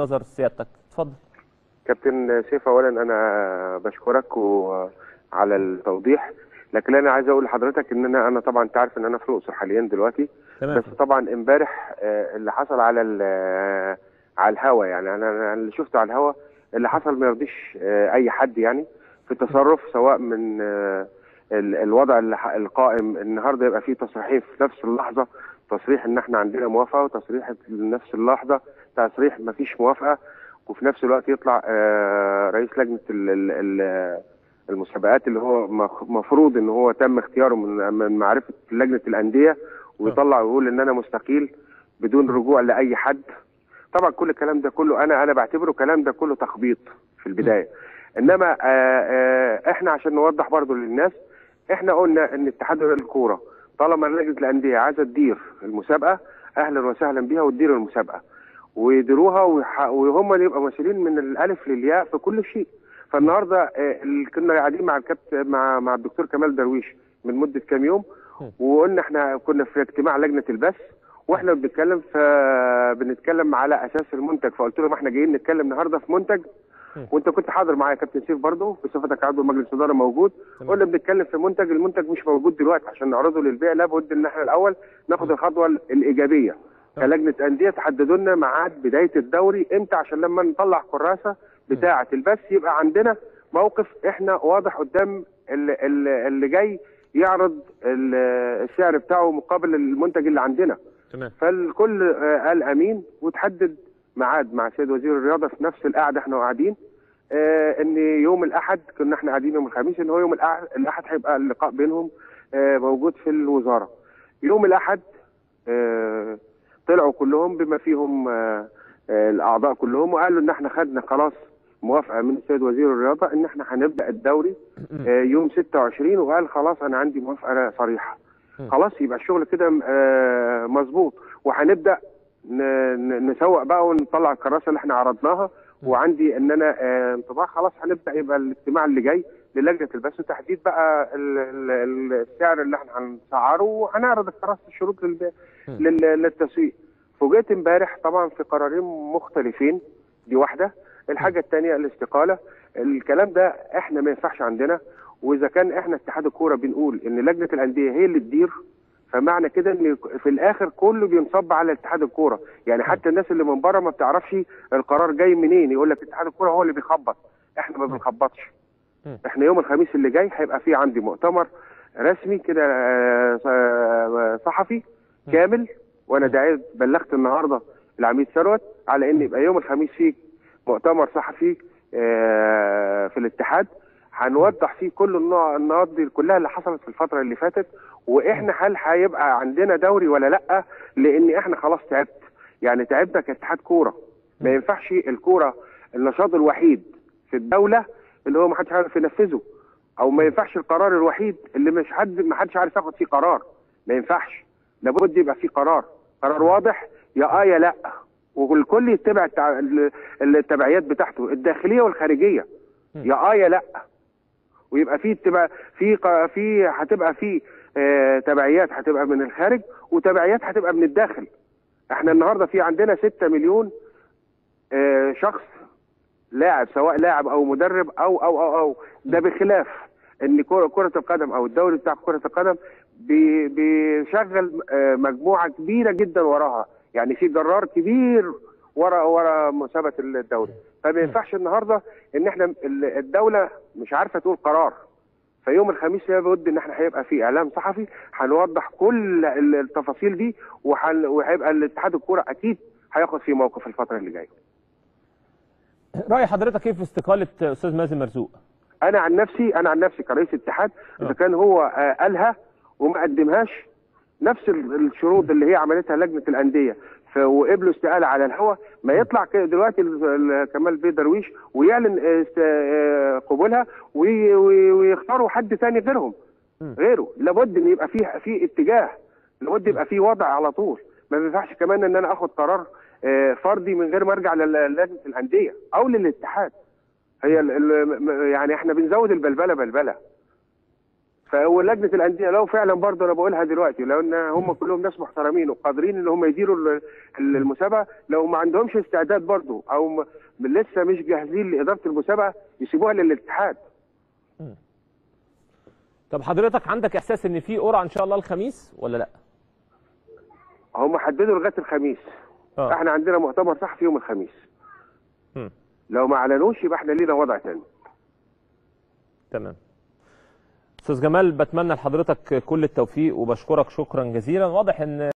نظر سيادتك اتفضل كابتن سيف اولا انا بشكرك و- على التوضيح لكن انا عايز اقول لحضرتك ان انا انا طبعا انت عارف ان انا في الاقصر حاليا دلوقتي تمام بس طبعا امبارح آه، اللي حصل على ال- آه، على الهوا يعني انا أنا اللي شفته على الهوا اللي حصل ما يرضيش آه، اي حد يعني في التصرف سواء من آه، ال- الوضع اللي ح- القائم النهارده يبقى فيه تصريحين في نفس اللحظه تصريح ان احنا عندنا موافقه وتصريح في نفس اللحظه تصريح ما فيش موافقه وفي نفس الوقت يطلع آه، رئيس لجنه ال- ال- ال- المسابقات اللي هو مخ- مفروض ان هو تم اختياره من من معرفه لجنه الانديه ويطلع ويقول ان انا مستقيل بدون رجوع لاي حد طبعا كل الكلام ده كله انا انا بعتبره الكلام ده كله تخبيط في البدايه انما آه آه احنا عشان نوضح برضو للناس احنا قلنا ان اتحاد الكوره طالما لجنه الانديه عايزه تدير المسابقه اهلا وسهلا بيها وتدير المسابقه ويديروها ويح- وهم يبقى مسؤولين من الالف للياء في كل شيء فالنهارده آه، اللي كنا قاعدين مع الكابتن مع مع الدكتور كمال درويش من مده كام يوم وقلنا احنا كنا في اجتماع لجنه البث واحنا بنتكلم فبنتكلم على اساس المنتج فقلت لهم احنا جايين نتكلم النهارده في منتج وانت كنت حاضر معايا يا كابتن سيف برضه بصفتك عضو مجلس اداره موجود قلنا بنتكلم في منتج المنتج مش موجود دلوقتي عشان نعرضه للبيع لابد ان احنا الاول ناخد الخطوه الايجابيه كلجنه انديه تحددوا لنا ميعاد بدايه الدوري امتى عشان لما نطلع كراسه بتاعه البث يبقى عندنا موقف احنا واضح قدام اللي, اللي, اللي جاي يعرض ال- السعر بتاعه مقابل المنتج اللي عندنا تمام فالكل آه، قال امين وتحدد ميعاد مع سيد وزير الرياضه في نفس القعده احنا قاعدين آه، ان يوم الاحد كنا احنا قاعدين يوم الخميس ان هو يوم الأح- الاحد هيبقى اللقاء بينهم آه، موجود في الوزاره يوم الاحد آه، طلعوا كلهم بما فيهم آه، آه، الاعضاء كلهم وقالوا ان احنا خدنا خلاص موافقه من السيد وزير الرياضه ان احنا هنبدا الدوري آه، يوم 26 وقال خلاص انا عندي موافقه صريحه خلاص يبقى الشغل كده آه، مظبوط وهنبدا ن- ن- نسوق بقى ونطلع الكراسه اللي احنا عرضناها وعندي ان انا آه، انطباع خلاص هنبدا يبقى الاجتماع اللي جاي للجنه البث وتحديد بقى ال- ال- السعر اللي احنا هنسعره وهنعرض الكراسه الشروط للبيع لل- للتسويق فوجئت امبارح طبعا في قرارين مختلفين دي واحده الحاجه الثانيه الاستقاله الكلام ده احنا ما ينفعش عندنا واذا كان احنا اتحاد الكوره بنقول ان لجنه الانديه هي اللي تدير فمعنى كده ان في الاخر كله بينصب على اتحاد الكوره يعني حتى الناس اللي من بره ما بتعرفش القرار جاي منين يقول لك اتحاد الكوره هو اللي بيخبط احنا ما بنخبطش احنا يوم الخميس اللي جاي هيبقى في عندي مؤتمر رسمي كده آه، آه، صحفي كامل وانا دعيت بلغت النهارده العميد ثروت على ان يبقى يوم الخميس فيه مؤتمر صحفي آه، في الاتحاد هنوضح فيه كل النوع- النقاط دي كلها اللي حصلت في الفتره اللي فاتت واحنا هل هيبقى عندنا دوري ولا لا لان احنا خلاص تعبت يعني تعبنا كاتحاد كوره ما ينفعش الكوره النشاط الوحيد في الدوله اللي هو ما حدش عارف ينفذه او ما ينفعش القرار الوحيد اللي مش حد ما حدش عارف ياخد فيه قرار ما ينفعش لابد يبقى فيه قرار قرار واضح يا اه يا لا والكل يتبع التع- ال- التبعيات بتاعته الداخليه والخارجيه يا اه يا لا ويبقى في اتباع في ق- في هتبقى في آه تبعيات هتبقى من الخارج وتبعيات هتبقى من الداخل احنا النهارده في عندنا 6 مليون آه شخص لاعب سواء لاعب او مدرب او او او او ده بخلاف ان كرة كرة القدم او الدوري بتاع كرة القدم بي- بيشغل آه، مجموعة كبيرة جدا وراها يعني في جرار كبير ورا ورا مسابقة الدوري فما ينفعش النهارده ان احنا ال- الدولة مش عارفة تقول قرار فيوم الخميس لابد ان احنا هيبقى في اعلام صحفي هنوضح كل ال- التفاصيل دي وهن- وهيبقى الاتحاد الكوره اكيد هياخد فيه موقف الفتره اللي جايه راي حضرتك ايه في استقاله استاذ مازن مرزوق انا عن نفسي انا عن نفسي كرئيس اتحاد اذا كان هو آه، قالها وما قدمهاش نفس ال- الشروط اللي هي عملتها لجنه الانديه ف- وقبلوا استقاله على الهوا ما يطلع كده دلوقتي ال- ال- كمال بيه درويش ويعلن آه، است- آه، قبولها وي- وي- ويختاروا حد ثاني غيرهم غيره لابد ان يبقى فيه في اتجاه لابد يبقى في وضع على طول ما ينفعش كمان ان انا اخد قرار آه، فردي من غير ما ارجع لل- لجنه الانديه او للاتحاد هي ال ال م- يعني احنا بنزود البلبله بلبله فلجنه الانديه لو فعلا برضه انا بقولها دلوقتي لو ان هم كلهم ناس محترمين وقادرين ان هم يديروا ال- ال- المسابقه لو ما عندهمش استعداد برضه او م- لسه مش جاهزين لاداره المسابقه يسيبوها للاتحاد طب حضرتك عندك احساس ان في قرعه ان شاء الله الخميس ولا لا هم حددوا لغايه الخميس اه احنا عندنا مؤتمر صحفي يوم الخميس مم. لو ما اعلنوش يبقى احنا لينا وضع تاني تمام استاذ جمال بتمنى لحضرتك كل التوفيق وبشكرك شكرا جزيلا واضح ان